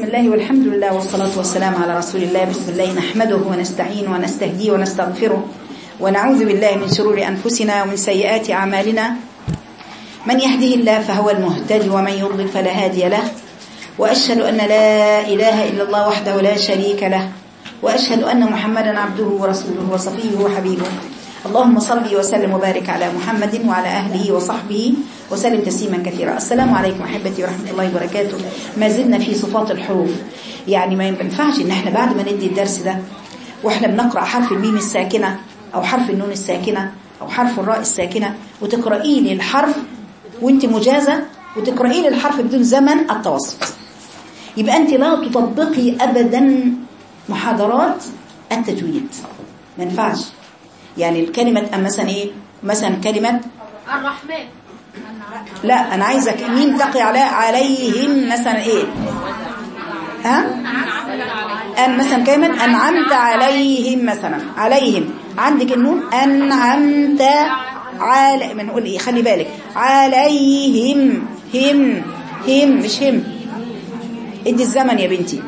بسم الله والحمد لله والصلاة والسلام على رسول الله بسم الله نحمده ونستعين ونستهديه ونستغفره ونعوذ بالله من شرور أنفسنا ومن سيئات أعمالنا من يهده الله فهو المهتدي ومن يضلل فلا هادي له وأشهد أن لا إله إلا الله وحده لا شريك له وأشهد أن محمدا عبده ورسوله وصفيه وحبيبه اللهم صل وسلم وبارك على محمد وعلى أهله وصحبه وسلم تسليما كثيرا السلام عليكم أحبتي ورحمة الله وبركاته ما زلنا في صفات الحروف يعني ما ينفعش ان احنا بعد ما ندي الدرس ده واحنا بنقرأ حرف الميم الساكنة أو حرف النون الساكنة أو حرف الراء الساكنة وتقرأي لي الحرف وانت مجازة وتقرأي لي الحرف بدون زمن التوسط يبقى أنت لا تطبقي أبدا محاضرات التجويد ما ينفعش يعني الكلمة مثلا ايه مثلا كلمة الرحمن لا انا عايزك مين تقي على عليهم مثلا ايه ها ان مثلا كلمة انعمت عليهم مثلا عليهم عندك النون انعمت على بنقول ايه خلي بالك عليهم هم هم مش هم ادي الزمن يا بنتي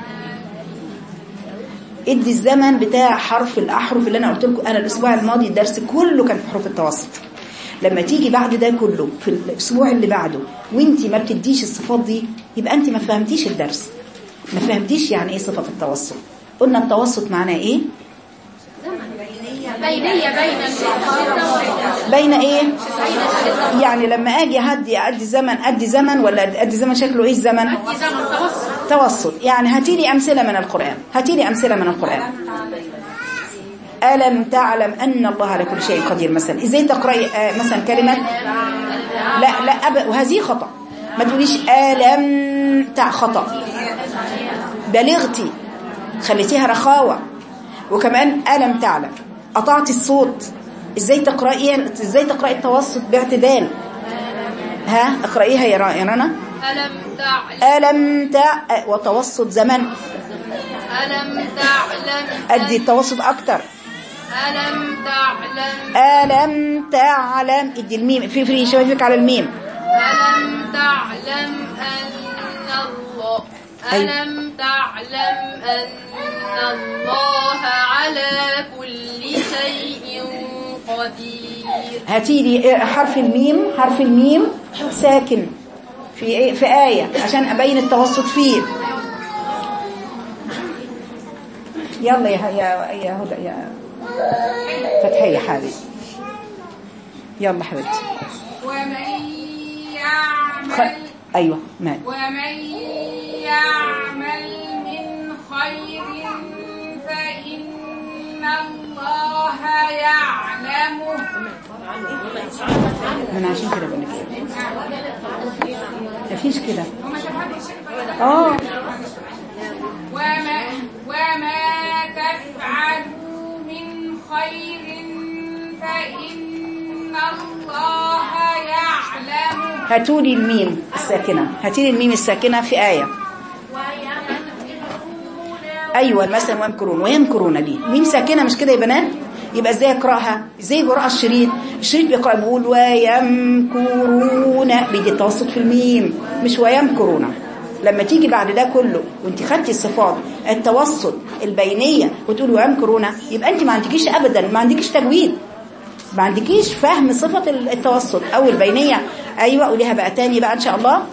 ادي الزمن بتاع حرف الاحرف اللي انا قلت لكم انا الاسبوع الماضي الدرس كله كان في حروف التوسط لما تيجي بعد ده كله في الاسبوع اللي بعده وانت ما بتديش الصفات دي يبقى انت ما فهمتيش الدرس ما فهمتيش يعني ايه صفه التوسط قلنا التوسط معناه ايه بينية بين الشيطان بين ايه يعني لما اجي هدي ادي زمن ادي زمن ولا ادي زمن شكله ايه الزمن زمن توسط توسط يعني هاتي لي امثله من القران هاتي لي امثله من القران ألم تعلم أن الله على كل شيء قدير مثلا إزاي تقرأي آه، مثلا كلمة لا لا أب... وهذه خطأ ما تقوليش ألم تع خطأ بلغتي خليتيها رخاوة وكمان ألم تعلم قطعت الصوت إزاي تقرأي إزاي تقرأي التوسط باعتدال ها اقرأيها يا را- يا رنا ألم تعلم ألم تع وتوسط زمن ألم تعلم أدي التوسط أكتر ألم تعلم ألم تعلم ادي الميم في فري شبابك على الميم ألم تعلم أن الله أيوة. ألم تعلم أن الله على كل شيء قدير هاتي لي حرف الميم حرف الميم ساكن في إيه؟ في آية عشان أبين التوسط فيه يلا يا يا يا هدى يا فتحية حالي يلا حبيبتي ومن خ... يعمل أيوة مال ومن يعمل من خير فإن الله يعلمه من عشان كده بقول لك مفيش كده اه وما, وما تفعلوا من خير فإن الله يعلمه هاتوا لي الميم الساكنة هاتي لي الميم الساكنة في آية ايوه مثلا ويمكرون ويمكرون دي ميم ساكنه مش كده يا بنات يبقى ازاي اقراها ازاي بقرا الشريط الشريط بيقرا بيقول ويمكرون بيدي التوسط في الميم مش ويمكرون لما تيجي بعد ده كله وانت خدتي الصفات التوسط البينيه وتقول ويمكرون يبقى انت ما عندكيش ابدا ما عندكيش تجويد ما عندكيش فهم صفه التوسط او البينيه ايوه قوليها بقى تاني بقى ان شاء الله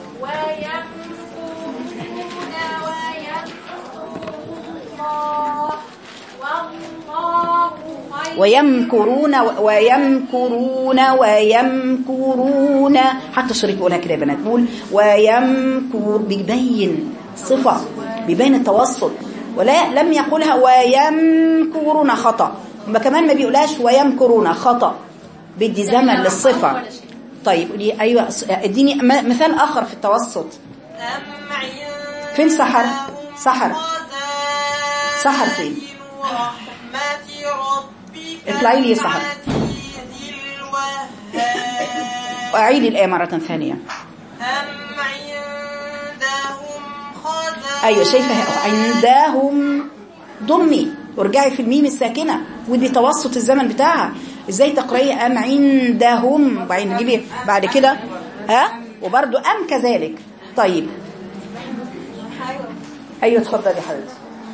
ويمكرون ويمكرون ويمكرون حتى الشريط بيقولها كده يا بنات بيقول ويمكر بيبين صفة بيبين التوسط ولا لم يقولها ويمكرون خطأ ما كمان ما بيقولهاش ويمكرون خطأ بدي زمن للصفة طيب قولي ايوه اديني م- مثال اخر في التوسط فين سحر سحر سحر فين اطلعي لي يا سحر واعيدي الايه مره ثانيه أم عندهم خزائن ايوه شايفه عندهم ضمي وارجعي في الميم الساكنه ودي توسط الزمن بتاعها ازاي تقراي ام عندهم وبعدين نجيبي بعد كده ها وبرده ام كذلك طيب ايوه اتفضلي يا حبيبتي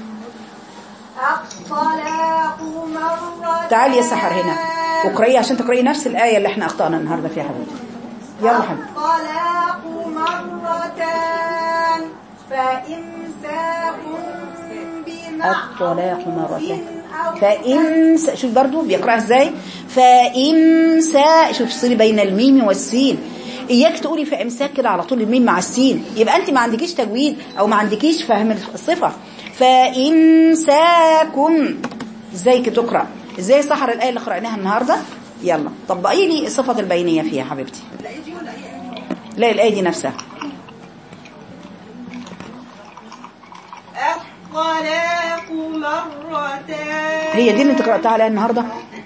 الطلاق مرة تعالي يا سحر هنا واقرأي عشان تقرأي نفس الآية اللي احنا أخطأنا النهاردة فيها حبيبتي يلا حبيبتي الطلاق مرتان فإمساك الطلاق بمعروف مرتين أو فإمس شوف برضو بيقرأها ازاي فإمسا شوف صلي بين الميم والسين إياك تقولي في إمساك كده على طول الميم مع السين يبقى أنت ما عندكيش تجويد أو ما عندكيش فهم الصفة فإمساكم ازاي كده تقرأ ازاي سحر الآية اللي قرأناها النهاردة يلا طبقي لي الصفة البينية فيها حبيبتي لا الآية دي نفسها الطلاق مرتان هي دي اللي انت قرأتها عليها النهاردة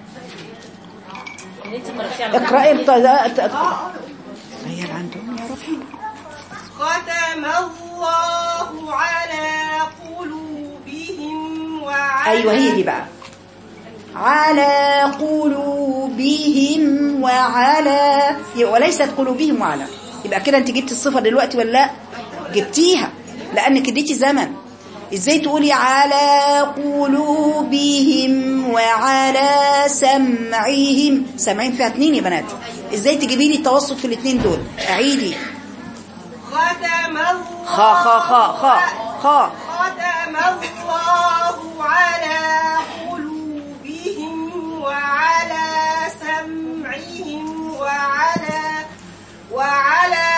اقرأي الط- الط- هي اللي عندهم يا رب ختم الله على قلوبهم وعلى ايوه هي دي بقى على قلوبهم وعلى وليست قلوبهم وعلى يبقى كده انت جبت الصفه دلوقتي ولا لا جبتيها لانك اديتي زمن ازاي تقولي على قلوبهم وعلى سمعهم سمعين فيها اتنين يا بنات ازاي تجيبي لي التوسط في الاتنين دول اعيدي ختم الله خا خا خا خا خا ختم الله على قلوبهم وعلى سمعهم وعلى وعلى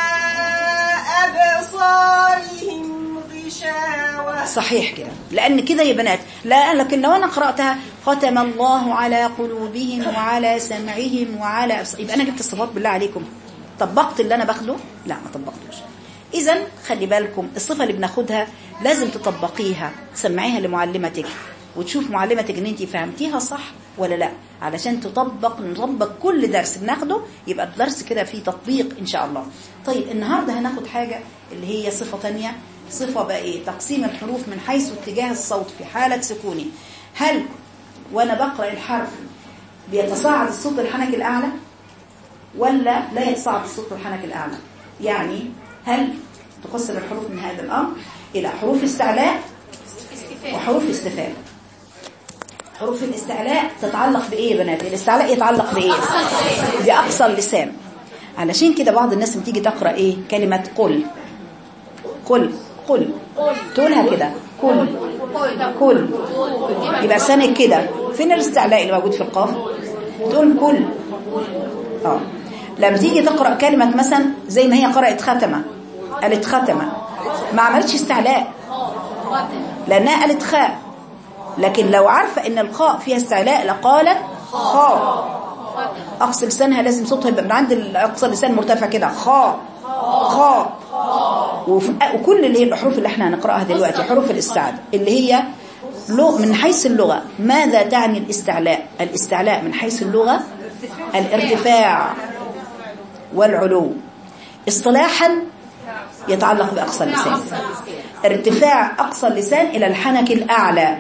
أبصارهم غشاوة صحيح كده لأن كده يا بنات لا لكن لو أنا قرأتها ختم الله على قلوبهم وعلى سمعهم وعلى أبص- يبقى أنا جبت الصفات بالله عليكم طبقت اللي أنا باخده لا ما طبقتوش إذا خلي بالكم الصفة اللي بناخدها لازم تطبقيها تسمعيها لمعلمتك وتشوف معلمتك ان انت فهمتيها صح ولا لا علشان تطبق نطبق كل درس بناخده يبقى الدرس كده فيه تطبيق ان شاء الله طيب النهارده هناخد حاجة اللي هي صفة تانية صفة بقى ايه تقسيم الحروف من حيث اتجاه الصوت في حالة سكوني هل وانا بقرأ الحرف بيتصاعد الصوت للحنك الاعلى ولا لا يتصاعد الصوت للحنك الاعلى يعني هل تقسم الحروف من هذا الامر الى حروف استعلاء وحروف استفهام حروف الاستعلاء تتعلق بايه يا بنات الاستعلاء يتعلق بايه باقصى اللسان علشان كده بعض الناس لما تيجي تقرا ايه كلمه قل قل قل تقولها كده قل قل يبقى لسانك كده فين الاستعلاء اللي موجود في القاف تقول قل اه لما تيجي تقرا كلمه مثلا زي ما هي قرات ختمه قالت ختمه ما عملتش استعلاء لانها قالت خاء لكن لو عارفه ان الخاء فيها استعلاء لقالت خاء اقصى لسانها لازم صوتها يبقى من عند اقصى اللسان مرتفع كده خاء خاء وف- وكل اللي هي الحروف اللي احنا هنقراها دلوقتي حروف الاستعلاء اللي هي لغ من حيث اللغة ماذا تعني الاستعلاء الاستعلاء من حيث اللغة الارتفاع والعلو اصطلاحا يتعلق بأقصى اللسان ارتفاع أقصى اللسان إلى الحنك الأعلى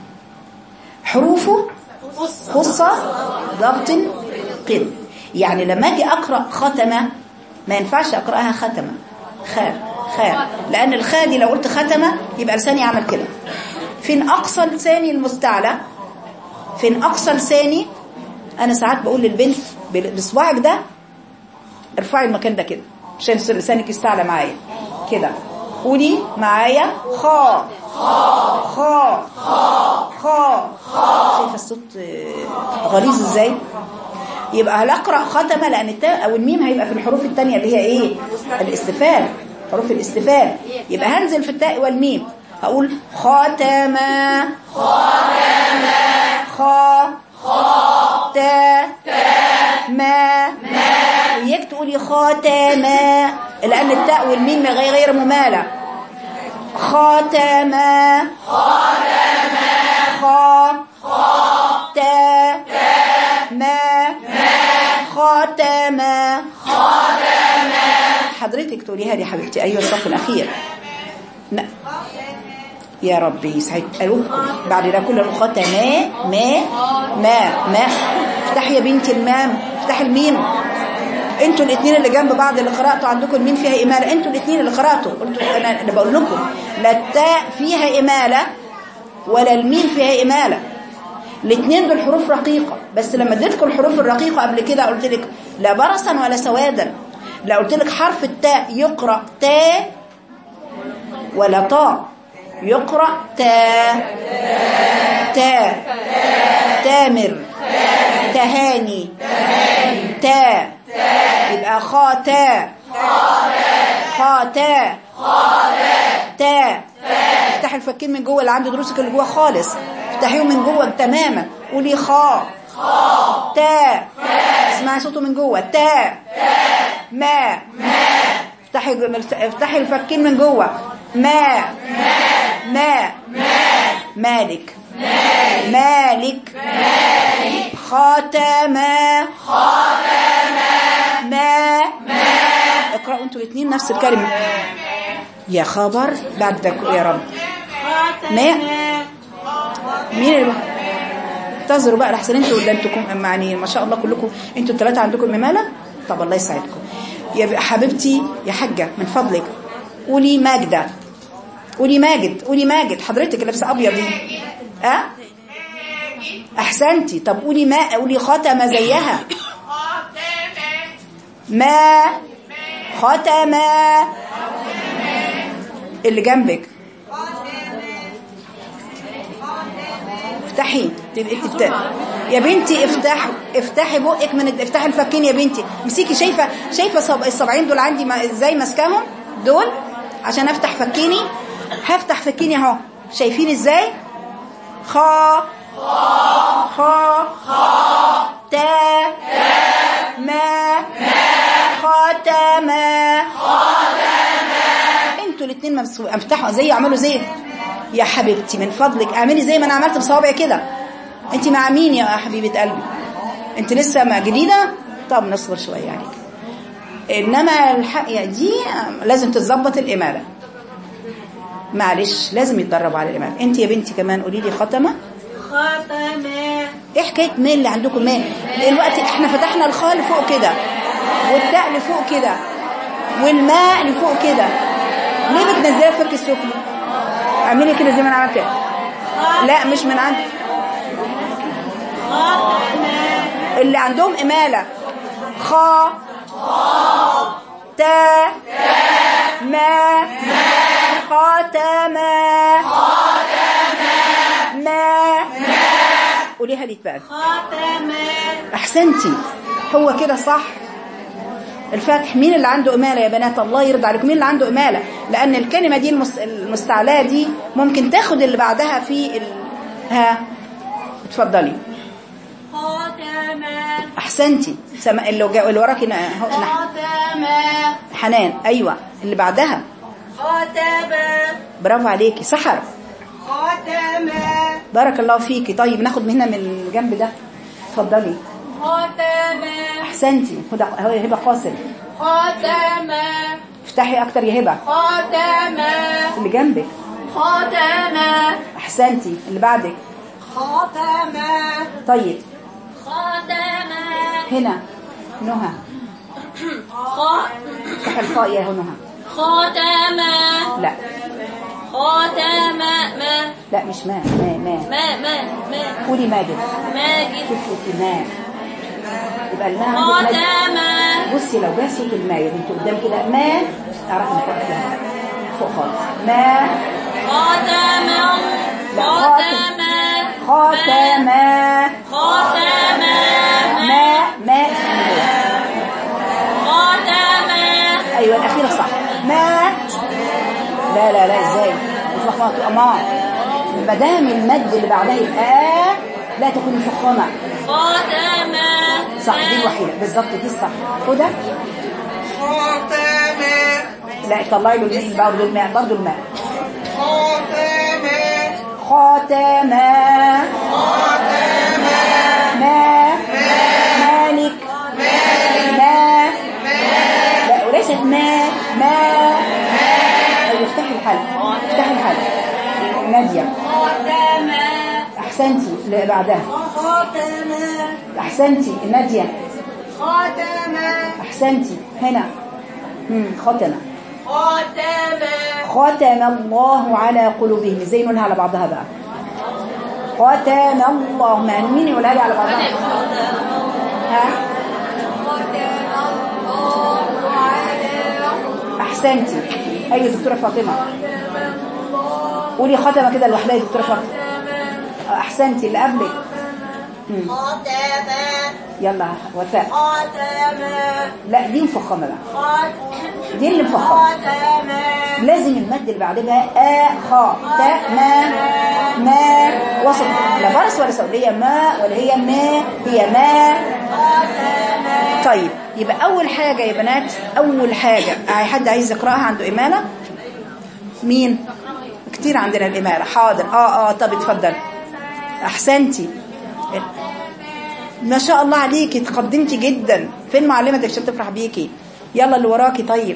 حروفه خصة ضغط قل يعني لما أجي أقرأ ختمة ما ينفعش أقرأها ختمة خاء خاء لأن الخاء دي لو قلت ختمة يبقى لساني عمل كده فين أقصى لساني المستعلى فين أقصى لساني أنا ساعات بقول للبنت بصباعك ده ارفعي المكان ده كده عشان يصير لسانك يستعلى معايا كده قولي معايا خا خا خا شايفه الصوت آه، غليظ ازاي يبقى هنقرا ختمه لان التاء او الميم هيبقى في الحروف الثانيه اللي هي ايه الاستفهام حروف الاستفهام يبقى هنزل في التاء والميم هقول خاتما خاتما خا تا ما وياك تقولي خاتما لأن التاء والميم غير غير ممالة خاتما خاتما خا تا ما خاتما حضرتك تقوليها لي حبيبتي أيوة الصف الأخير لا يا ربي يسعد قلوبكم بعد ده كله ختما ما ما ما افتحي يا بنتي المام افتحي الميم انتوا الاثنين اللي جنب بعض اللي قراتوا عندكم مين فيها اماله انتوا الاثنين اللي قراتوا قلتوا انا اللي بقول لكم لا التاء فيها اماله ولا الميم فيها اماله الاثنين دول حروف رقيقه بس لما اديتكم الحروف الرقيقه قبل كده قلت لك لا برصا ولا سوادا لا قلت لك حرف التاء يقرا تاء ولا طاء يقرا تاء تاء تامر تهاني تاء يبقى خا تاء خا تاء تاء افتحي الفكين من جوه اللي عنده دروسك اللي جوه خالص افتحيهم من جوه تماما قولي خا تاء اسمعي صوته من جوه تاء ما افتحي افتحي الفكين من جوه ما ما مالك مالك خاتما ما اقرأوا انتوا الاثنين نفس الكلمة يا خبر بعد ذاك يا رب ما مين اللي انتظروا بقى لحسن انتوا ولا انتوا يعني ما شاء الله كلكم انتوا الثلاثه عندكم اماله طب الله يسعدكم يا حبيبتي يا حاجه من فضلك قولي ماجده قولي ماجد قولي ماجد حضرتك اللي لابسه ابيض دي اه احسنتي طب قولي ما قولي ختمه زيها ما ختمه اللي جنبك افتحي تبقي تبت... يا بنتي افتح افتحي بقك من افتحي الفكين يا بنتي امسكي شايفه شايفه صب... الصبعين دول عندي ما... ازاي ماسكاهم دول عشان افتح فكيني هفتح فكيني اهو شايفين ازاي خا خا تا ما خاتما انتوا الاثنين ممسوك افتحوا زي اعملوا زي يا حبيبتي من فضلك اعملي زي ما انا عملت بصوابعي كده انت مع مين يا حبيبه قلبي انت لسه ما جديده طب نصبر شويه عليك انما الحق دي لازم تتظبط الاماله معلش لازم يتدرب على الاماله انت يا بنتي كمان قولي لي ختمه ختمة ايه حكايه مين اللي عندكم مين دلوقتي احنا فتحنا الخاء لفوق كده والتاء لفوق كده والماء لفوق كده ليه بتنزلها الفك السفلي اعملي كده زي ما انا عملت كده لا مش من عندك اللي عندهم اماله خا تا ما خاتما ما قوليها لي بقى ختمة احسنتي هو كده صح الفتح مين اللي عنده إمالة يا بنات الله يرضى عليكم مين اللي عنده إمالة لأن الكلمة دي المس- المستعلاة دي ممكن تاخد اللي بعدها في ال... ها اتفضلي ختمة أحسنتي سما... اللي, جا... اللي وراكي نا- هو- نح- ختمة حنان أيوة اللي بعدها ختمة برافو عليكي سحر ختمة بارك الله فيكي طيب ناخد من هنا من الجنب ده اتفضلي ختمة احسنتي هدى هبه قاسم ختمة افتحي اكتر يا هبه ختمة اللي جنبك ختمة احسنتي اللي بعدك ختمة طيب ختمة هنا نهى افتحي الخاء يا نهى ختمة لا ختمة ما لا مش ما ما ما ما ما ما قولي ماجد ماجد شوفي في ما يبقى الماء عندك ماجد ختمة بصي لو جه صوت الماء يا بنت قدام كده ما اعرفي انك واقفه فوق خالص ما ختمة لا، ختمة خاتما ختمة ما ما اسمه ختمة ايوه الاخيره صح ما لا لا لا ازاي مفخمه اما ما دام المد اللي بعدها يبقى آه لا تكون مفخمه ختمة صح دي الوحيده بالظبط دي الصح هدى ختمة لا طلعي له الماء برضه الماء برضه الماء ختمة خاتما ما مالك ما لا وليست ما ما أيوة افتحي الحلق افتحي الحلق نادية ختمة أحسنتي اللي بعدها ختمة أحسنتي نادية ختما احسنتي هنا مم. ختم ختما ختم الله على قلوبهم ازاي نقولها على بعضها بقى ختم الله ما مين يقولها لي على بعضها ها احسنتي ايوه دكتوره فاطمه قولي ختمه كده لوحدها يا دكتوره فاطمه احسنتي اللي قبلك مم. ختما يلا وفاء ختما لا دي مفخمه بقى دي اللي مفخمه ختما لازم المد اللي بعدها آ خا تا ما ما وسط لا برس ولا سعودية ما ولا هي ما هي ما طيب يبقى أول حاجة يا بنات أول حاجة أي حد عايز يقرأها عنده إمالة مين كتير عندنا الإمالة حاضر آه آه طب اتفضل أحسنتي ما شاء الله عليكي تقدمتي جدا فين معلمتك عشان تفرح بيكي يلا اللي وراكي طيب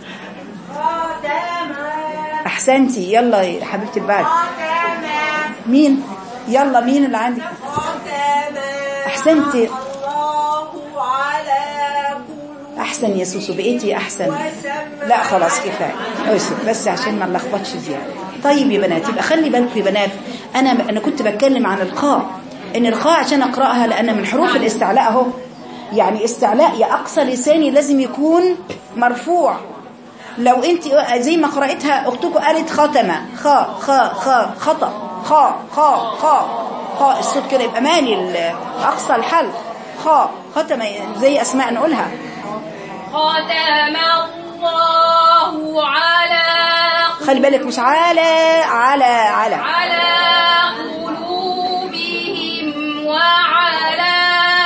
احسنتي يلا يا حبيبتي البعد مين يلا مين اللي عندك احسنتي الله على قلوب احسن يا سوسو بقيتي احسن لا خلاص كفايه اسف بس عشان ما نلخبطش زياده طيب يا بنات يبقى خلي بالكم يا بنات انا انا كنت بتكلم عن القاء ان القاء عشان اقراها لان من حروف الاستعلاء اهو يعني استعلاء يا اقصى لساني لازم يكون مرفوع لو انت زي ما قرأتها اختكم قالت ختمة خا خا خا خطأ خا خا خا خا الصوت كده يبقى مالي ال- اقصى الحل خا ختمة زي اسماء نقولها ختم الله على خلي بالك مش على على على على قلوبهم وعلى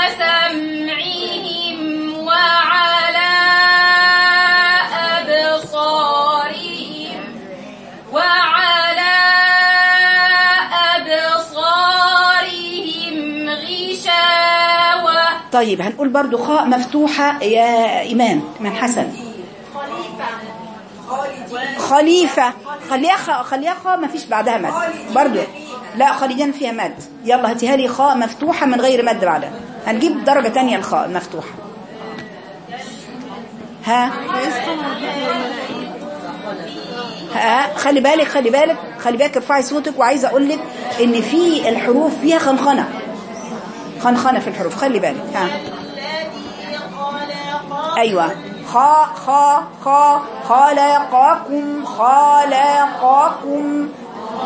سمعهم وعلى أبصارهم وعلى أبصارهم غشاوة طيب هنقول برضو خاء مفتوحة يا إيمان إيمان حسن خليفة خليها خاء خليها خاء ما فيش بعدها مد برضو لا خليجان فيها مد يلا هاتيها لي خاء مفتوحة من غير مد بعدها هنجيب درجة تانية الخاء المفتوحة ها ها خلي بالك خلي بالك خلي بالك ارفعي صوتك وعايزه اقول لك ان في الحروف فيها خنخنه خنخنه في الحروف خلي بالك ها ايوه خا خا خا خلقكم خلقكم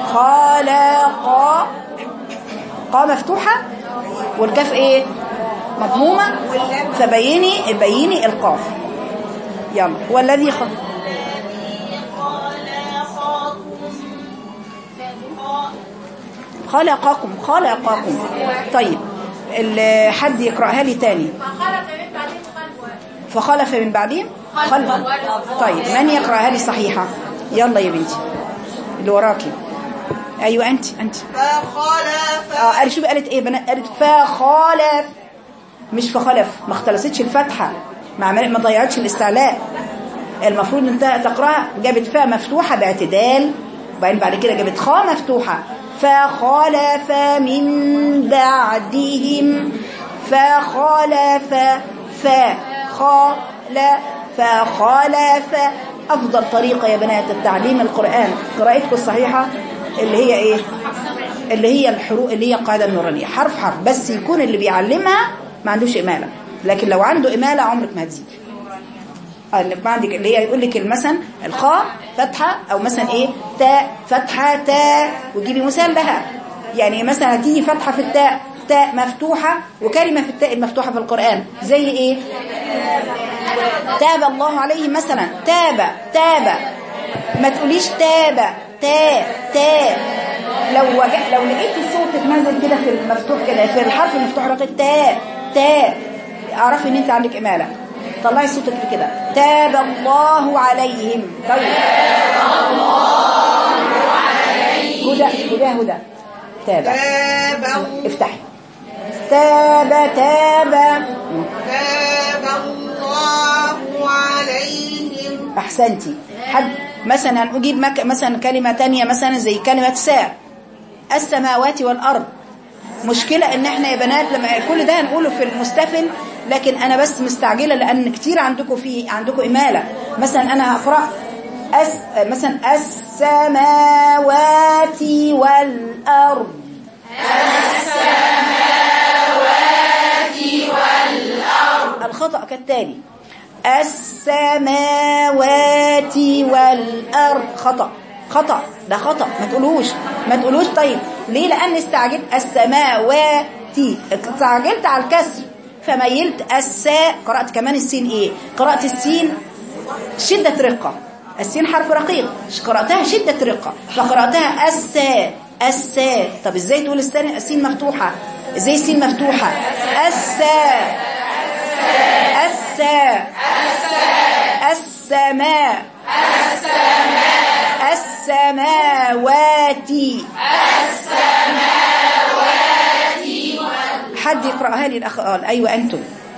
خلق قا مفتوحه والكاف ايه مضمومه فبيني بيني القاف يلا والذي خ... خلقكم خلقكم طيب ال- حد يقرأها لي تاني فخلف من بعدهم خلف طيب من يقرأها لي صحيحة يلا يا بنتي اللي وراكي ايوه انت انت فخلف اه قال شوفي قالت ايه بنات قالت فخلف مش فخلف ما اختلستش الفتحه ما عمل ما ضيعتش الاستعلاء المفروض انت تقراها جابت فاء مفتوحه باعتدال وبعدين بعد كده جابت خاء مفتوحه فخلف من بعدهم فخلف فخلف فخلف افضل طريقه يا بنات التعليم القران قراءتكم الصحيحه اللي هي ايه اللي هي الحروف اللي هي القاعده النورانيه حرف حرف بس يكون اللي بيعلمها ما عندوش اماله لكن لو عنده اماله عمرك ما هتزيد اه انك ما عندك اللي هي يقول لك مثلا الخاء فتحه او مثلا ايه تاء فتحه تاء وتجيبي مثال لها يعني مثلا هتيجي فتحه في التاء تاء مفتوحه وكلمه في التاء المفتوحه في القران زي ايه تاب الله عليه مثلا تاب تاب ما تقوليش تاب تا تا لو وجه لو لقيت صوتك نازل كده في المفتوح كده في الحرف المفتوح رقم تا تا اعرفي ان انت عندك اماله طلعي صوتك كده تاب الله عليهم طيب هدى هدى هدى تاب تاب الله افتحي تاب تاب تاب الله عليهم احسنتي حد مثلا هنجيب مك... مثلا كلمة تانية مثلا زي كلمة ساء السماوات والأرض مشكلة ان احنا يا بنات لما كل ده هنقوله في المستفل لكن انا بس مستعجله لان كتير عندكم في عندكم اماله مثلا انا هقرا أس مثلا السماوات والارض الخطأ كالتالي السماوات والأرض خطأ خطأ ده خطأ ما تقولوش ما تقولوش طيب ليه لأن استعجلت السماوات استعجلت على الكسر فميلت الساء قرأت كمان السين ايه قرأت السين شدة رقة السين حرف رقيق قرأتها شدة رقة فقرأتها الساء الساء طب ازاي تقول السين السين مفتوحة ازاي السين مفتوحة الساء الساء السماء السماوات حد يقرأها لي الأخ قال أيوة أنتم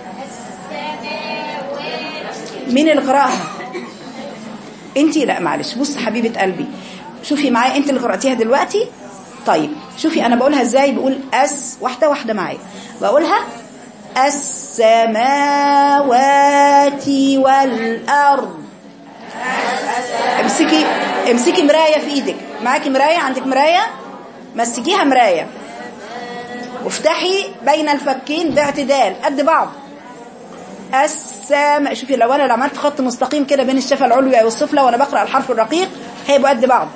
مين اللي قرأها انتي لا معلش بص حبيبة قلبي شوفي معايا انت اللي قرأتيها دلوقتي طيب شوفي انا بقولها ازاي بقول اس واحدة واحدة معايا بقولها السماوات والأرض امسكي امسكي مراية في ايدك معاكي مراية عندك مراية مسكيها مراية وافتحي بين الفكين باعتدال قد بعض السماء شوفي لو انا لو عملت خط مستقيم كده بين الشفه العليا والسفلى وانا بقرا الحرف الرقيق هيبقوا قد بعض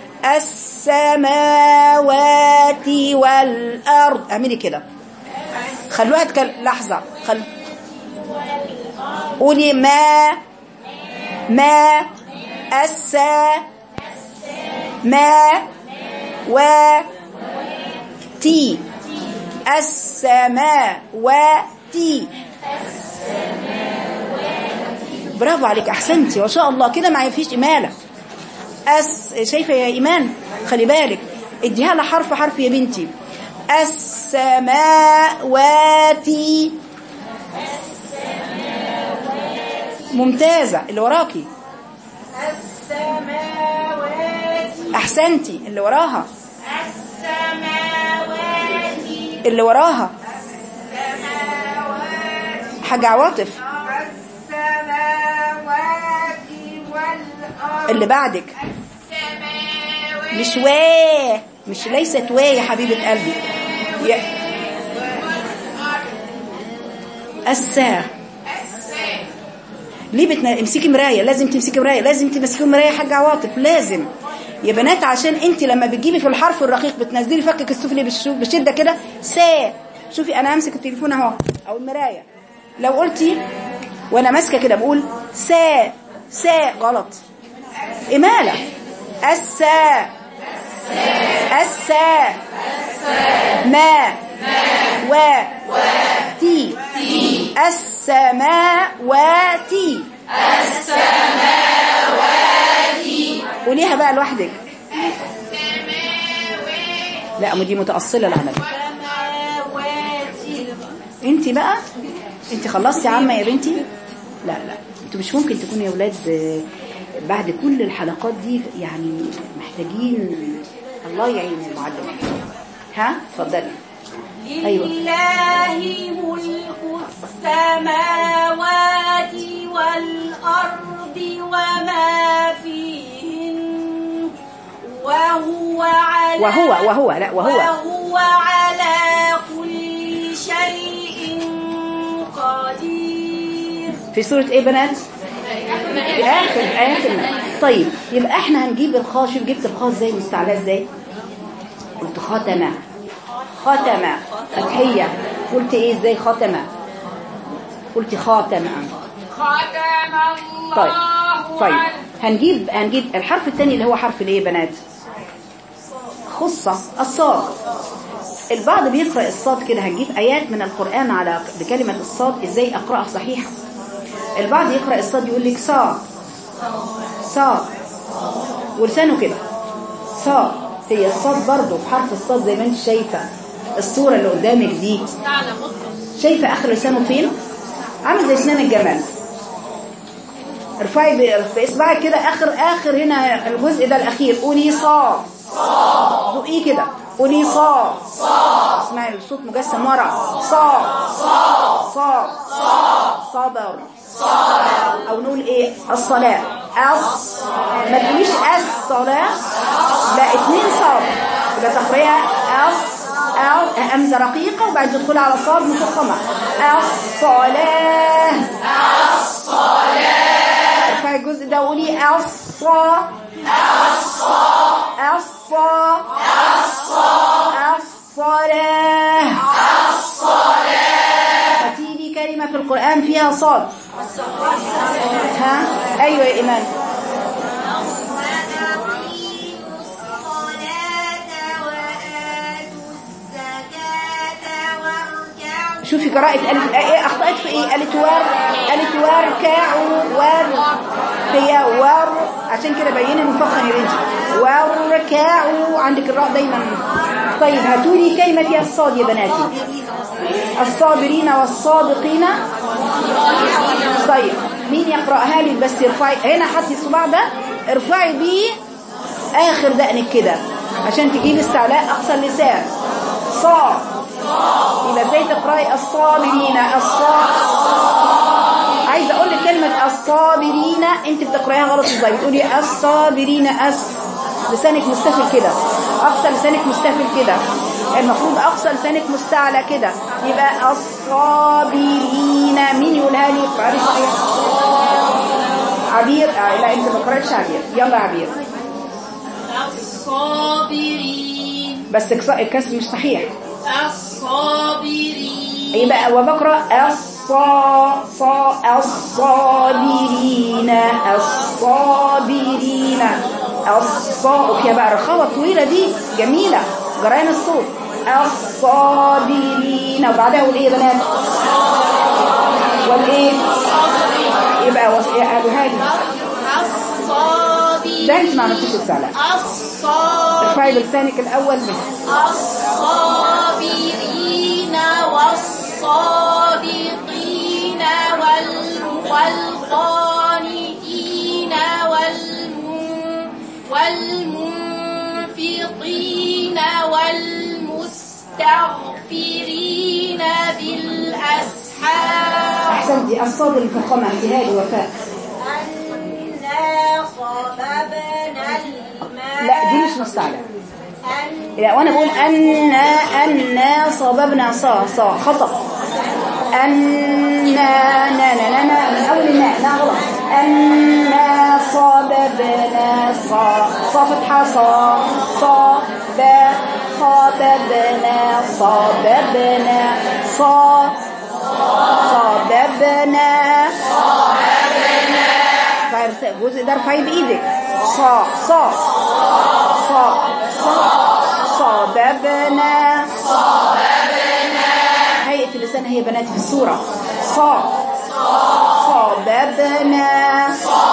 السماوات والارض اعملي كده خلوها تكل... لحظه خل... قولي ما ما السا ما و تي السماوات برافو عليك احسنتي ما شاء الله كده ما فيش اماله اس شايفه يا ايمان خلي بالك اديها لها حرف حرف يا بنتي السماوات ممتازه اللي وراكي السماوات احسنتي اللي وراها السماوات اللي وراها حاجه عواطف السماوات والأرض اللي بعدك مش واه مش ليست واه يا حبيبة قلبي يا السا ليه بتنا... امسكي مراية لازم تمسكي مراية لازم تمسكي مراية يا حاجة عواطف لازم يا بنات عشان انت لما بتجيبي في الحرف الرقيق بتنزلي فكك السفلي بالشو... بشدة كده سا شوفي انا امسك التليفون اهو او المراية لو قلتي وانا ماسكه كده بقول سا سا غلط إمالة السا السا ما و تي السماوات قوليها بقى لوحدك لا ما دي متأصلة العمل انت بقى انت خلصتي عامة يا بنتي لا لا انتوا مش ممكن تكونوا يا ولاد آه، بعد كل الحلقات دي يعني محتاجين الله يعين المعلم ها اتفضلي ايوه لله ملك السماوات والأرض وما فيهن وهو على وهو وهو لا وهو وهو على كل شيء قدير في سورة ايه بنات في اخر اخر طيب يبقى احنا هنجيب الخاء شوف جبت الخاء ازاي مستعلاه ازاي قلت ختمه ختمه فتحيه قلت ايه ازاي ختمه قلت خاتمه ختم الله طيب طيب على- هنجيب هنجيب الحرف الثاني اللي هو حرف الايه يا بنات خصة الصاد البعض بيقرأ الصاد كده هنجيب آيات من القرآن على بكلمة الصاد ازاي أقرأها صحيحة البعض يقرأ الصاد يقول لك صاد صاد ولسانه كده صاد هي الصاد برضه في حرف الصاد زي ما انت شايفة الصورة اللي قدامك دي شايفة آخر لسانه فين عامل زي اسنان الجمال ارفعي ب- باصبعك كده اخر اخر هنا الجزء ده الاخير قولي صاد دقيه كده قولي صا اسمعي الصوت مجسم ورا صا صا صبر او نقول ايه الصلاة أص ما تقوليش الصلاة لا اتنين صاد يبقى تقريها أص أو همزة رقيقة وبعد تدخل على صاد مفخمة الصلاة الصلاة ارفعي الجزء ده وقولي الصا الصا الصا الصلاة هاتي لي كلمة في القرآن فيها صاد ها أيوة يا إيمان وأقيموا الصلاة وآتوا الزكاة واركعوا شوفي قراءة ألف إيه أخطأت في إيه قالت ور قالت واركعوا ور هي ور عشان كده بين المفخم يا بنتي واركعوا عندك الراء دايما طيب هاتوا لي كلمة فيها الصاد يا بناتي الصابرين والصادقين طيب مين يقرأها لي بس ارفعي هنا حطي الصباع ده ارفعي بيه آخر دقنك كده عشان تجيبي استعلاء أقصى اللسان صاد يبقى ازاي تقراي الصابرين الصا عايزه اقول لك كلمه الصابرين انت بتقرايها غلط ازاي بتقولي الصابرين اس لسانك مستفل كده اقصى لسانك مستفل كده المفروض اقصى لسانك مستعلى كده يبقى الصابرين مين يقولها لي اقراي صحيح عبير آه لا انت ما قرأتش عبير يلا عبير الصابرين بس الكس- الكسر مش صحيح الصابرين يبقى وبقرأ الصا صا الصابرين الصابرين الصا وفيها بقى الرخاوة الطويلة دي جميلة جريان الصوت الصابرين وبعدها والايه يا بنات والايه يبقى وص... يا ابو هادي الصابرين ده انت ما عملتيش السعلة الصابرين ارفعي بلسانك الاول به الصابرين والصادقين وال- والقانتين والمن- والمنفقين والمستغفرين بالأسحار احسنتي الصاد المفخمة انتهاء وفاء أنا صببنا الماء لا دي مش مستعلى أن- لا وانا بقول ان ان صببنا صا صا خطا ان نا نا نا نا من اول الناء لا غلط ان صببنا صا صا فتحه صا صا با صببنا صببنا صا صببنا صببنا الجزء ده ارفعي بايدك صا صا صا صا صببنا هيئة اللسان هي بناتي في الصورة صا صببنا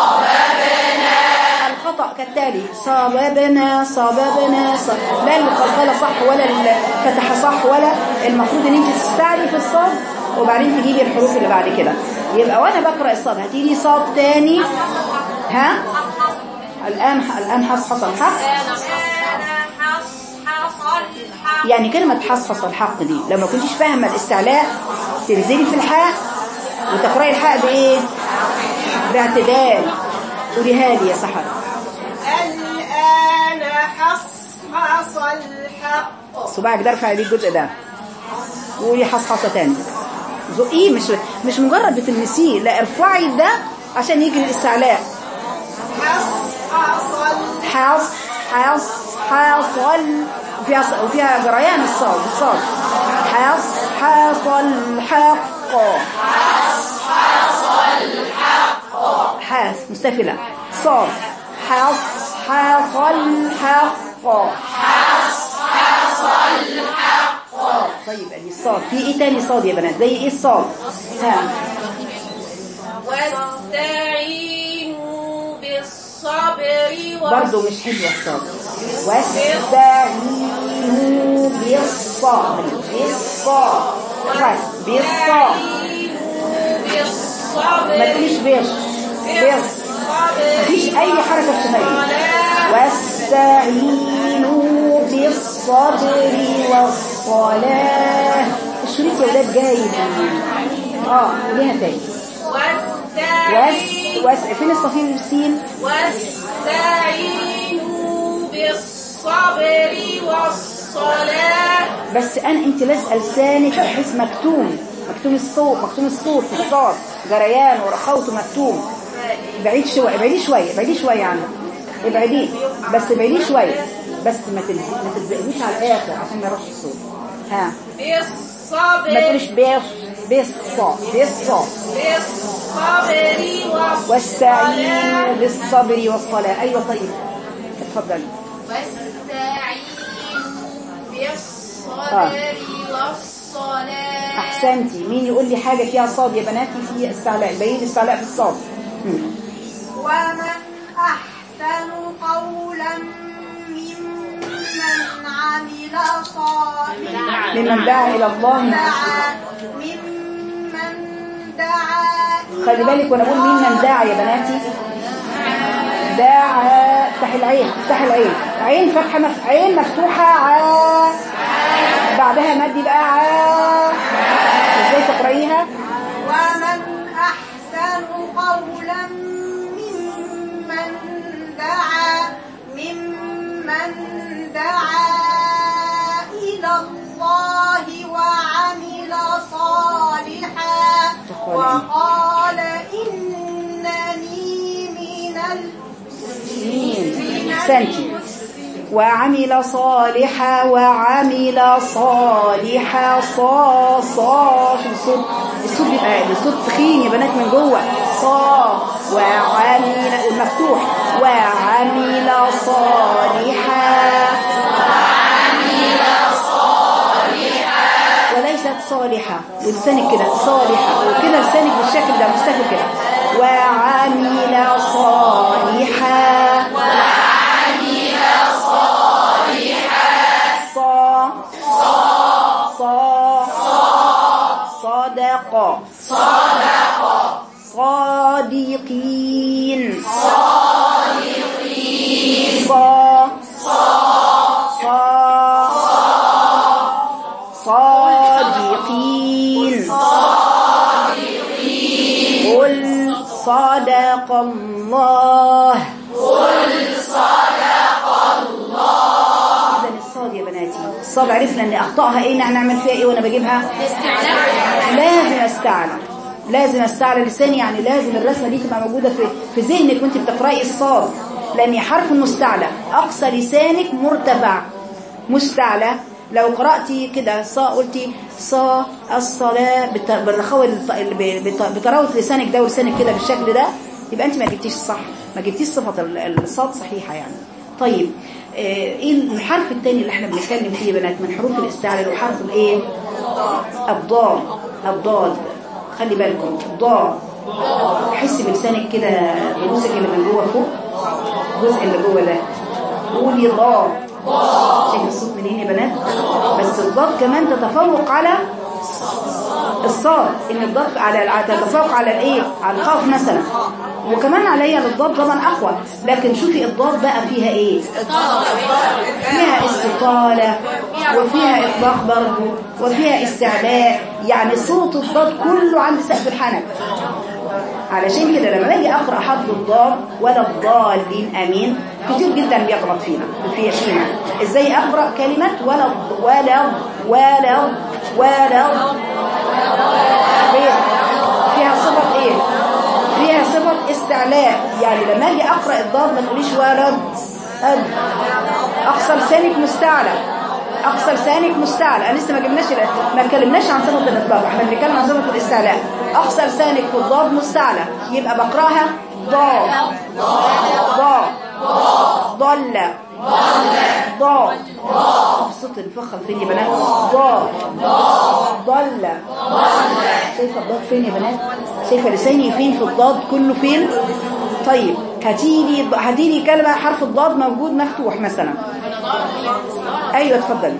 الخطأ كالتالي صببنا صببنا ص- لا القلقلة صح ولا الفتحة صح ولا المفروض ان انت تستعلي في الصاد وبعدين تجيبي الحروف اللي بعد كده يبقى وانا بقرأ الصاد هتيجي صاد تاني ها الآن الآن حصحص الحق أنا حصحص الحق يعني كلمة حصحص الحق دي لو ما كنتيش فاهمة الاستعلاء تنزلي في الحاء وتقرأي الحاء بإيه باعتدال قوليها لي يا سحر الآن حصحص الحق صباعك ده ارفعي بيه الجزء ده قولي حصحصة تاني زقيه مش مش مجرد بتلمسيه لا ارفعي ده عشان يجي الاستعلاء حصحص الحق حص حص حصل وفيها ص- وفيها جريان الصاد الصاد حص حصل الحق حاس مستفلة صاد حص حصل الحق طيب ادي الصاد في ايه تاني صاد يا بنات زي ايه الصاد ها واستعينوا بالصبر برضو مش حلوة الصاد واستعينوا بالصبر بالصاد طيب، بالصاد بالصبر ما تقوليش بيش بيش مفيش اي حركة في الشفايف واستعينوا بالصبر صلاة الشريط يا ولاد جاي اه قوليها تاني واستعينوا وس وس فين الصفين والسين واستعينوا بالصبر والصلاة بس انا انت لازقه لسانك بحيث مكتوم مكتوم الصوت مكتوم الصوت في الصوت جريان ورخوته مكتوم بعيد شويه ابعديه شويه ابعديه شويه عنه ابعديه بس ابعديه شويه بس ما تلزق ما تلزقوش على الاخر عشان ما يروحش الصوت ها ما بالصبر تقوليش بيص بالصاد بالصاد بالصبر واستعينوا والصلاة بالصبر والصلاه ايوه طيب اتفضلي واستعينوا بالصبر والصلاة احسنتي مين يقول لي حاجه فيها صاد يا بناتي في استعلاء بين الاستعلاء في الصاد مم. ومن أحسن قولا ممن عمل صالحا ممن دعا الى الله دعا ممن دعا إلى خلي بالك وانا بقول مين داعى يا بناتي داعى افتح العين افتح العين عين فتحه مف... عين مفتوحه ع بعدها مد بقى ع ازاي تقرايها ومن أحسن قولا ممن دعا ممن دعا إلى الله وعمل صالحا وقال إنني من مين احسنتي وعمل صالحا وعمل صالحا صا صا شوف الصوت الصوت بيبقى الصوت تخين يا بنات من جوه صا وعمل المفتوح وعمل صالحا وليست صالحة ولسانك كده صالحة وكده لسانك بالشكل ده مستقبل كده وعمل صالحا صا صا صدق صدق صادقين صادقين صا صا صادقين قل صدق الله إذا الصاد يا بناتي الصاد عرفنا ان اخطائها ايه نعمل فيها ايه وانا بجيبها لازم استعلى لازم استعلى لساني يعني لازم الرسمه دي تبقى موجوده في في ذهنك وانت بتقراي الصاد لان حرف مستعلى اقصى لسانك مرتفع مستعلى لو قرأتي كده صا قلتي صا الصلاة بت- بالرخاوة الط- اللي ب- بت- بطراوة لسانك ده ولسانك كده بالشكل ده يبقى انت ما جبتيش الصح ما جبتيش صفة ال- الصاد صحيحة يعني طيب آه، ايه الحرف الثاني اللي احنا بنتكلم فيه يا بنات من حروف الاستعلاء وحرف الايه الضاد الضاد خلي بالكم الضاد حسي بلسانك كده بجزءك اللي من جوه فوق الجزء اللي جوه ده قولي ضاد شايف الصوت منين يا بنات بس الضاد كمان تتفوق على الصاد ان الضاد على على- تتفوق على الايه على القاف مثلا وكمان عليا للضاد طبعا اقوى لكن شوفي الضاد بقى فيها ايه فيها استطالة وفيها إطلاق برضه وفيها استعلاء يعني صوت الضاد كله عند سقف الحنك علشان كده لما باجي اقرا حرف الضاد ولا الضالين امين كتير جدا بيغلط فينا في فينا ازاي اقرا كلمه ولا ولا ولا ولا فيها- فيها صفه ايه فيها صفه استعلاء يعني لما اجي اقرا الضاد ما تقوليش ولد أد اقصى لسانك مستعلى اقصى لسانك مستعلى أنا لسه ما جبناش ما اتكلمناش عن صفه الاطلاق احنا بنتكلم عن صفه الاستعلاء اقصى لسانك في الضاد مستعلى يبقى بقراها ضاد ضاد ضل ضاد الصوت الفخم فين يا بنات ضاد ضل شايفه الضاد فين يا بنات شايفه لساني فين في الضاد كله فين طيب هاتيلي هاتيلي كلمه حرف الضاد موجود مفتوح مثلا ايوه اتفضلي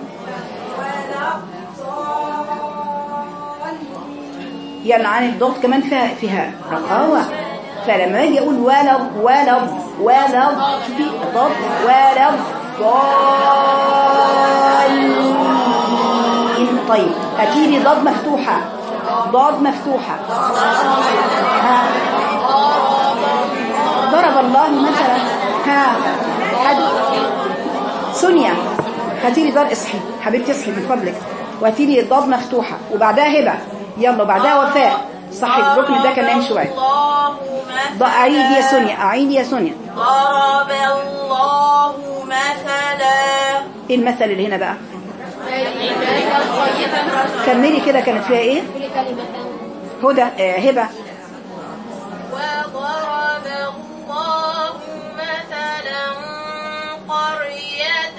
يعني عن الضاد كمان فيها فيها رقاوة فلما اجي اقول ولد ولد ولد شوفي الضاد ولد ضالين طيب هاتيلي ضاد مفتوحة ضاد مفتوحة ها ضرب الله مثلا ها حد سونيا هاتيلي ضاد اصحي حبيبتي اصحي من فضلك وهاتيلي ضاد مفتوحة وبعدها هبة يلا وبعدها وفاء صحي الركن ده كان نايم شوية الله ض- أعيد يا سونيا أعيد يا سونيا ضرب الله مثلا ايه المثل اللي هنا بقى كملي كده كانت فيها ايه هدى آه هبة وضرب الله مثلا قرية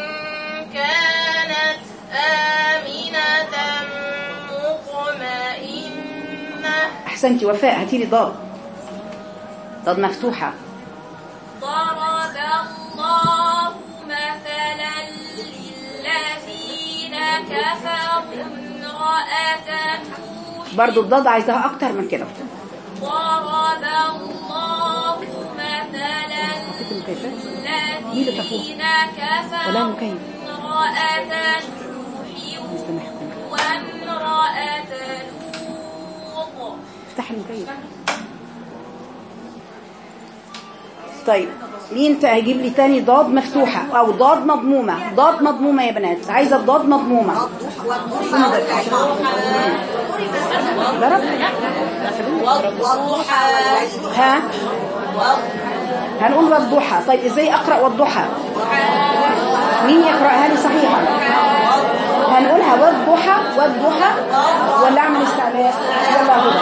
كانت آمنة مطمئنة احسنتي وفاء هاتيلي ضاد ضاد مفتوحة ضرب الله مثلا للذين كفروا امرأة نوح برضو الضاد عايزاها اكتر من كده ضرب الله مثلا مكيفات للذين ولا كفروا مكيف امرأة نوح استنى حكم وامرأة لوط افتح المكيف طيب مين تا- هيجيب لي تاني ضاد مفتوحة او ضاد مضمومة ضاد مضمومة يا بنات عايزة الضاد مضمومة ضرب ها هنقول والضحى طيب ازاي اقرا والضحى مين يقراها لي صحيحا هنقولها والضحى والضحى ولا اعمل استعلاء يلا هدى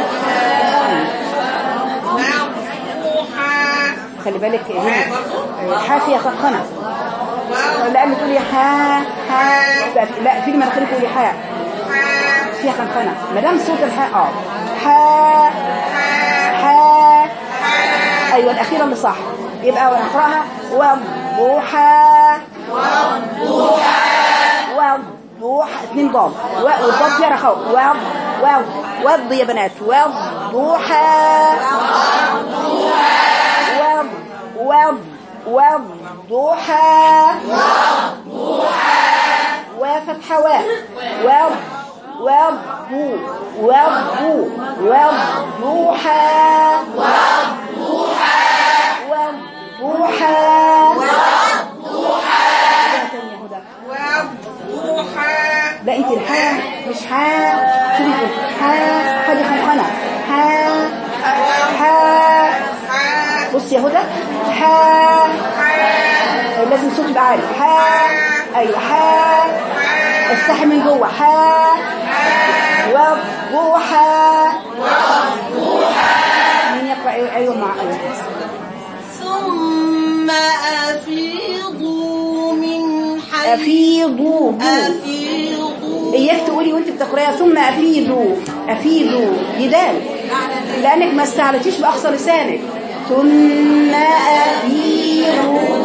خلي بالك هنا الحاء فيها خنخنه لان تقولي حا حا لا في المناخير تقولي حاء فيها خنخنه ما دام صوت الحاء اه حا حا ايوه الاخيره اللي صح يبقى نقراها والضحى والضحى اثنين ضاد و- والضاد فيها رخاء واو واو وض يا بنات والضحى وض وض والضحى وفتحة واو وض وض وض والضحى والضحى لا انت الحاء مش حاء شوفي كده. حاء خدي خنخنه حاء حاء بصي يا هدى حاء لازم صوت يبقى عالي حاء ايوه حاء افتحي من جوه حاء والضحى مين يقرا ايوه ايوه مع ايوه ثم أفيضوا من حيث افيضوا أفيضوا اياك تقولي وانت بتقريها ثم افيضوا افيضوا جدال لانك ما استعلتيش باقصى لسانك ثم افيضوا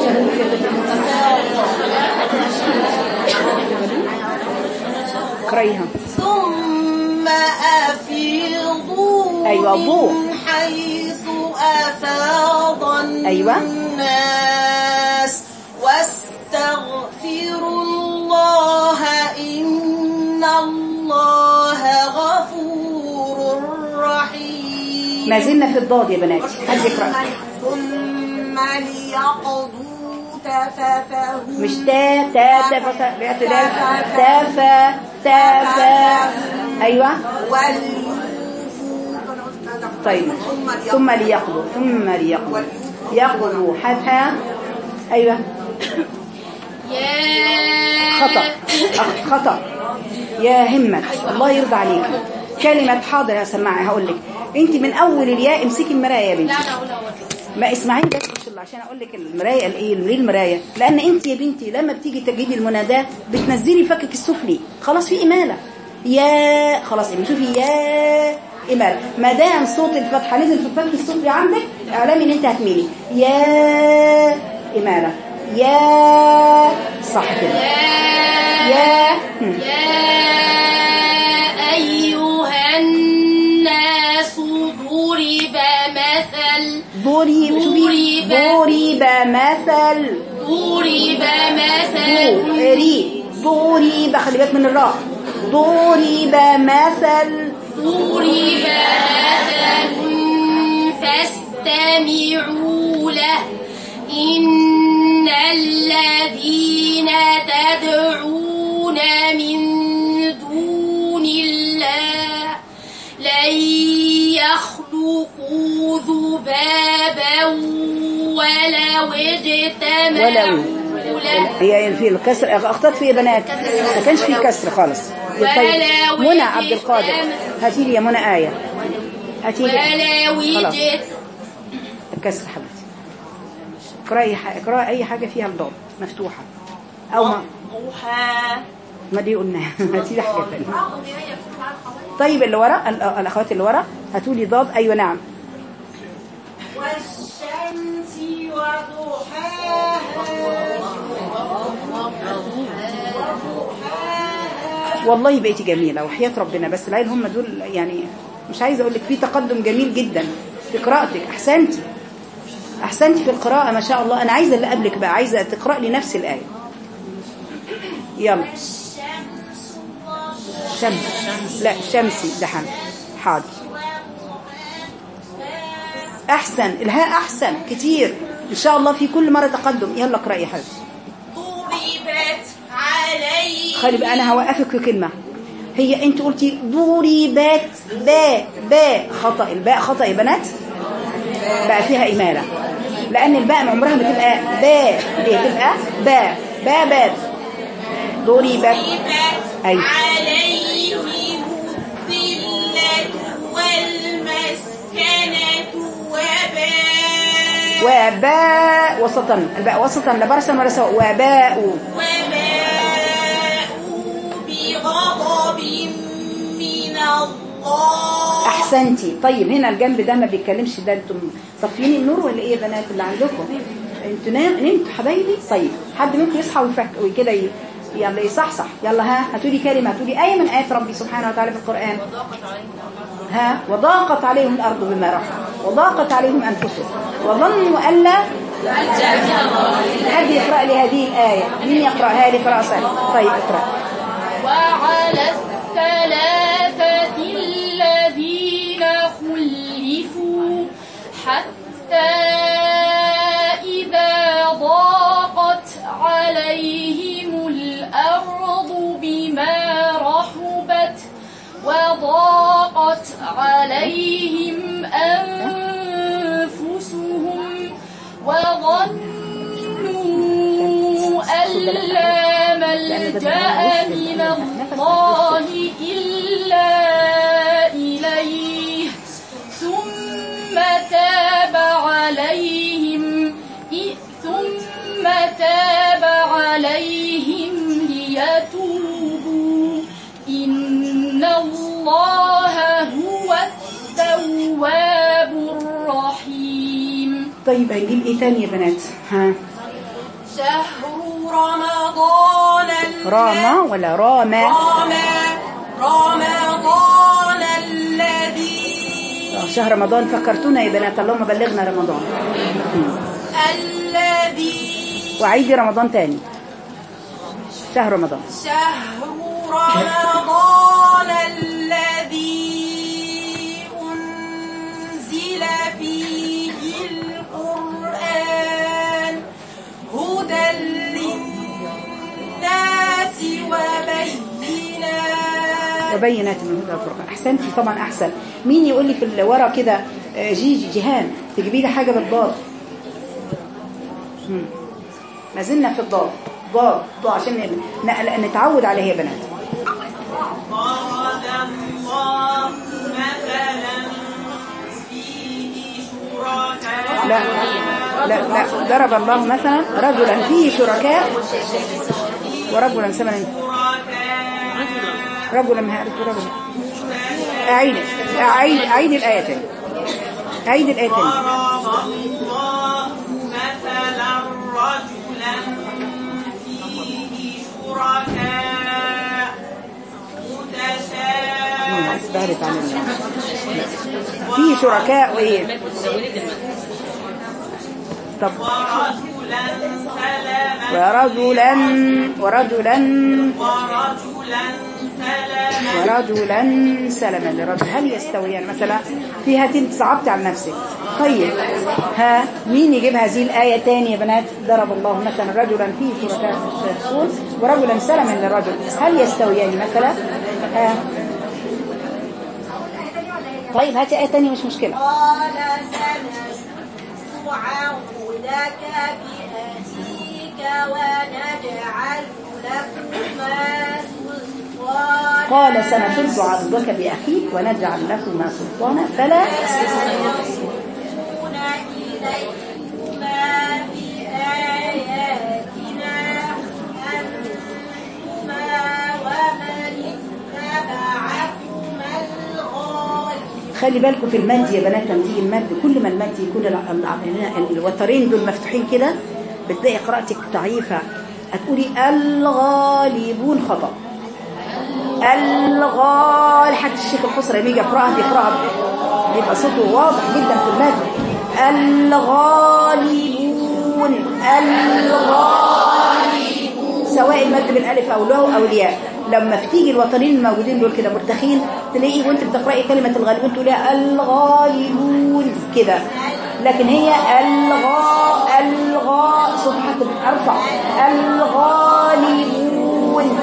اقريها ثم أفيضوا أيوة، ضوء. من حيث أفاض أيوة. الناس واستغفروا الله إن الله غفور رحيم ما زلنا في الضاد يا بنات حد يقرا ثم ليقضوا تفثهم مش تا تا تا فا- باعتدال تا فا تا فا ايوه وليوفوا طيب ثم ليقضوا ثم ليقضوا يقضوا حتى ايوه خطأ أخ- خطأ يا همة الله يرضى عليك كلمة حاضر هسمعها هقول لك انت من اول الياء امسكي المرايه يا بنتي ما اسمعيني بس ان شاء الله عشان اقول لك المرايه الايه ليه المرايه لان انت يا بنتي لما بتيجي تجيبي المناداه بتنزلي فكك السفلي خلاص في اماله يا خلاص يا شوفي يا اماله ما دام صوت الفتحه نزل في الفك السفلي عندك اعلمي ان انت هتميلي يا اماله يا صح كده يا هم. أيها الناس ضرب مثل ضرب شوفي ضرب. ضرب مثل ضرب مثل ري ضرب خلي بالك من الراء ضرب مثل ضرب مثل فاستمعوا له إن الذين تدعون من دون الله لن يخلقوا ذبابا ولو اجتمعوا له هي في الكسر اخطأت في يا بنات ما كانش في كسر خالص طيب ولا منى عبد القادر وجدت- هاتي لي يا منى آية هاتي لي ولو خلاص. اجت الكسر حبيبتي اقرأي ح- اقرأي أي حاجة فيها الضاد مفتوحة أو ما ضحى ما دي قلناها هاتي لي حاجة ثانية طيب اللي ورا ال- الأخوات اللي ورا هاتوا لي ضاد أيوة نعم والشمس وضحاها والله بقيتي جميلة وحياة ربنا بس العيال هم دول يعني مش عايزة أقول لك في تقدم جميل جدا في قراءتك أحسنتي أحسنتي في القراءة ما شاء الله أنا عايزة اللي قبلك بقى عايزة تقرأ لي نفس الآية يلا شمس لا شمسي ده حمد حاضر أحسن الهاء أحسن كتير إن شاء الله في كل مرة تقدم يلا اقرأي يا حبيبتي ضربت عليه خلي بقى انا هوقفك في كلمة هي انت قلتي ضربت باء باء خطأ الباء خطأ يا بنات بقى فيها إمالة لأن الباء عمرها ما تبقى باء دي تبقى باء باء باء ضربت ضربت أيوة. عليهم الذلة والمسكنة وباء وباء وسطا الباء وسطا لا برسا ولا سواء وباء وباءوا بغضب من الله احسنتي طيب هنا الجنب ده ما بيتكلمش ده انتم صافيين النور ولا ايه يا بنات اللي عندكم انتوا نام نمتوا حبايبي طيب حد منكم يصحى ويفك وكده ي... يلا يصحصح يلا ها هاتوا لي كلمه هاتوا لي ايه من ايات ربي سبحانه وتعالى في القران ها وضاقت عليهم الارض بما رحمت وضاقت عليهم انفسهم وظنوا ان لا حد يقرا لي هذه الايه مين يقراها لي قراءه سهله طيب اقرا وعلى الثلاثة الذين خلفوا حتى إذا ضاقت عليهم الأرض بما رحبت وضاقت عليهم أنفسهم وظنوا أن لا ملجأ من الله إلا إليه ثم تاب عليهم إ- ثم تاب عليهم ليتوبوا إن الله هو التواب الرحيم طيب هنجيب ايه تاني يا بنات ها شهر رمضان الذي راما ولا راما رمى رمضان الذي شهر رمضان فكرتونا يا بنات اللهم بلغنا رمضان الذي وعيدي رمضان تاني شهر رمضان شهر رمضان الذي أنزل فيه القرآن هدى للناس وبينات وبينات من الهدى والفرقان احسنتي طبعا احسن مين يقول لي في اللي ورا كده آه، جيجي جيهان تجيبي لي حاجه بالضاد مم. ما زلنا في الضاد ضاد ضاد عشان ن- ن- نتعود عليها يا بنات ضرب الله مثلا فيه شركاء لا لا لا ضرب الله مثلا رجلا فيه شركاء ورجلا ثمنا رجلا ما عرفت رجلا أعيد أعيد أعيد الآية تاني أعيد الآية تاني ضرب الله مثلا رجلا فيه شركاء متشابهين استعرف عن الله فيه شركاء وإيه طب ورجلا سلما ورجلا ورجلا ورجلا سلما ورجلا سلما لرجل هل يستويان مثلا فيها انت صعبت على نفسك طيب ها مين يجيب هذه الآية تاني يا بنات ضرب الله مثلا رجلا فيه شركاء الشيطان ورجلا سلما لرجل هل يستويان مثلا ها طيب هاتي آية تانية مش مشكلة قال سنشفع لك بأخيك ونجعل لكما سلطانا قال سنشد عضدك بأخيك ونجعل لكما سلطانا فلا يصلون إليكما بآياتنا أنتما ومن اتبعكما الغالبون خلي بالكم في المد يا بنات لما تيجي المد كل ما المد يكون ال- ال- الوترين دول مفتوحين كده بتلاقي قراءتك ضعيفة هتقولي الغالبون خطأ الغال حتى الشيخ الحصري لما يجي يقراها بيقراها بيبقى صوته واضح جدا في المد الغالبون الغالبون سواء المد بالالف او له او الياء لما بتيجي الوطنين الموجودين دول كده مرتخين تلاقي وانت بتقراي كلمه الغالبون تقوليها الغالبون كده لكن هي الغا الغا صوت حتى ارفع الغالبون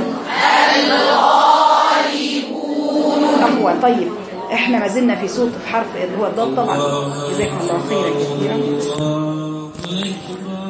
عفوا طيب احنا ما زلنا في صوت في حرف اللي هو الضاد طبعا جزاكم الله خيرا كثيرا الله أكبر